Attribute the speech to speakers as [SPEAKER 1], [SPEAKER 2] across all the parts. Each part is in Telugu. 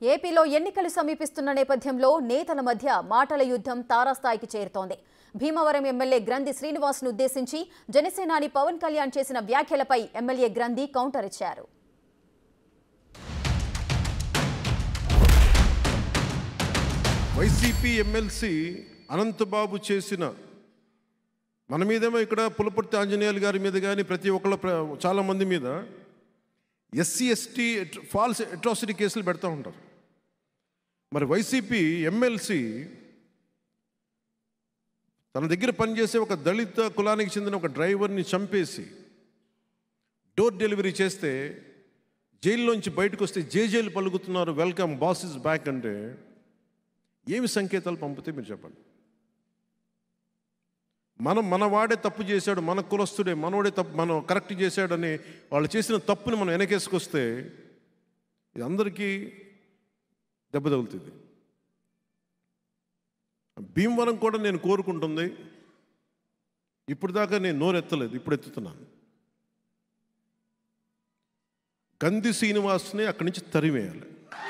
[SPEAKER 1] ఏపీలో ఎన్నికలు సమీపిస్తున్న నేపథ్యంలో నేతల మధ్య మాటల యుద్ధం తారాస్థాయికి చేరుతోంది భీమవరం ఎమ్మెల్యే గ్రంథి శ్రీనివాస్ను ఉద్దేశించి జనసేనాని పవన్ కళ్యాణ్ చేసిన వ్యాఖ్యలపై ఎమ్మెల్యే గ్రంథి కౌంటర్ ఇచ్చారు
[SPEAKER 2] వైసీపీ ఎమ్మెల్సీ అనంతబాబు చేసిన మన మీదేమో ఇక్కడ పులపర్తి ఆంజనేయులు గారి మీద కానీ ప్రతి ఒక్కళ్ళ ప్ర- చాలా మంది మీద ఎస్సీ ఎస్టీ ఫాల్స్ అట్రాసిటీ కేసులు పెడతా ఉంటారు మరి వైసీపీ ఎమ్మెల్సీ తన దగ్గర పనిచేసే ఒక దళిత కులానికి చెందిన ఒక డ్రైవర్ని చంపేసి డోర్ డెలివరీ చేస్తే జైల్లోంచి బయటకు వస్తే జేజేలు పలుకుతున్నారు వెల్కమ్ బాస్ ఇస్ బ్యాక్ అంటే ఏమి సంకేతాలు పంపితే మీరు చెప్పండి మనం మన వాడే తప్పు చేశాడు మన కులస్తుడే మనోడే తప్పు మనం కరెక్ట్ చేశాడని వాళ్ళు చేసిన తప్పుని మనం వెనకేసుకొస్తే ఇది అందరికీ దెబ్బ తగులుతుంది భీమవరం కూడా నేను కోరుకుంటుంది ఇప్పుడు దాకా నేను నోరెత్తలేదు ఇప్పుడు ఎత్తుతున్నాను గంధి శ్రీనివాస్ని అక్కడి నుంచి తరివేయాలి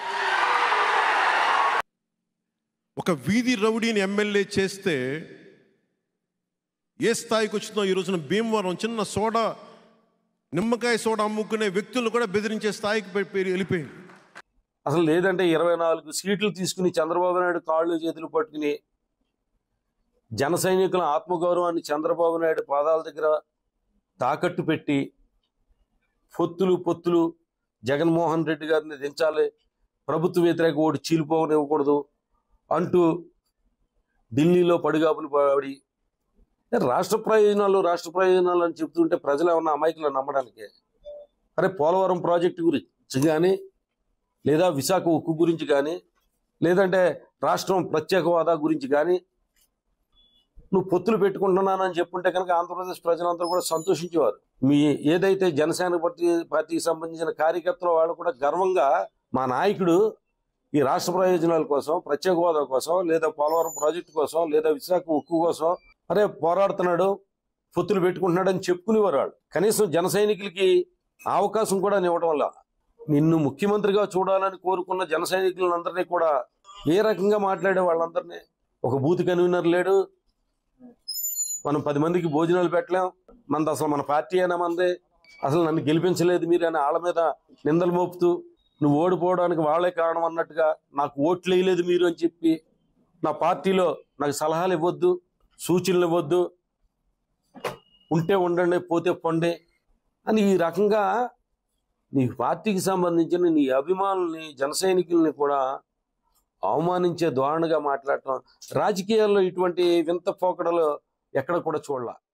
[SPEAKER 2] ఒక వీధి రౌడీని ఎమ్మెల్యే చేస్తే ఏ స్థాయికి వచ్చిందో ఈ రోజున భీమవరం చిన్న సోడా నిమ్మకాయ సోడా అమ్ముకునే వ్యక్తులు కూడా బెదిరించే స్థాయికి పె- పెరి- వెళ్ళిపోయింది
[SPEAKER 3] అసలు లేదంటే ఇరవై నాలుగు సీట్లు తీసుకుని చంద్రబాబు నాయుడు కాళ్ళు చేతులు పట్టుకుని జన సైనికుల ఆత్మగౌరవాన్ని చంద్రబాబు నాయుడు పాదాల దగ్గర తాకట్టు పెట్టి పొత్తులు పొత్తులు జగన్మోహన్ రెడ్డి గారిని దించాలి ప్రభుత్వ వ్యతిరేక ఓటు చీలిపోనివ్వకూడదు అంటూ ఢిల్లీలో పడిగాపులు పడి రాష్ట్ర ప్రయోజనాలు రాష్ట్ర ప్రయోజనాలు అని చెప్తుంటే ప్రజలు ఏమన్నా అమాయకులు నమ్మడానికి అరే పోలవరం ప్రాజెక్టు గురించి కానీ లేదా విశాఖ ఉక్కు గురించి కానీ లేదంటే రాష్ట్రం ప్రత్యేక హోదా గురించి కానీ నువ్వు పొత్తులు పెట్టుకుంటున్నానని చెప్పుంటే కనుక ఆంధ్రప్రదేశ్ ప్రజలందరూ కూడా సంతోషించేవారు మీ ఏదైతే జనసేన పార్టీ పార్టీకి సంబంధించిన కార్యకర్తలు వాళ్ళు కూడా గర్వంగా మా నాయకుడు ఈ రాష్ట్ర ప్రయోజనాల కోసం ప్రత్యేక హోదా కోసం లేదా పోలవరం ప్రాజెక్టు కోసం లేదా విశాఖ ఉక్కు కోసం అరే పోరాడుతున్నాడు పొత్తులు పెట్టుకుంటున్నాడు అని చెప్పుకునేవారు వాళ్ళు కనీసం జన సైనికులకి ఆ అవకాశం కూడా ఇవ్వడం వల్ల నిన్ను ముఖ్యమంత్రిగా చూడాలని కోరుకున్న జన సైనికులందరినీ కూడా ఏ రకంగా మాట్లాడే వాళ్ళందరినీ ఒక బూత్ కన్వీనర్ లేడు మనం పది మందికి భోజనాలు పెట్టలేం మనది అసలు మన పార్టీ అయినా మందే అసలు నన్ను గెలిపించలేదు మీరు అని వాళ్ళ మీద నిందలు మోపుతూ నువ్వు ఓడిపోవడానికి వాళ్ళే కారణం అన్నట్టుగా నాకు ఓట్లు వేయలేదు మీరు అని చెప్పి నా పార్టీలో నాకు సలహాలు ఇవ్వద్దు సూచనలు ఇవ్వద్దు ఉంటే ఉండండి పోతే పొండి అని ఈ రకంగా నీ పార్టీకి సంబంధించిన నీ అభిమానుల్ని జన సైనికుల్ని కూడా అవమానించే ధోరణిగా మాట్లాడటం రాజకీయాల్లో ఇటువంటి వింత పోకడలు ఎక్కడ కూడా చూడాల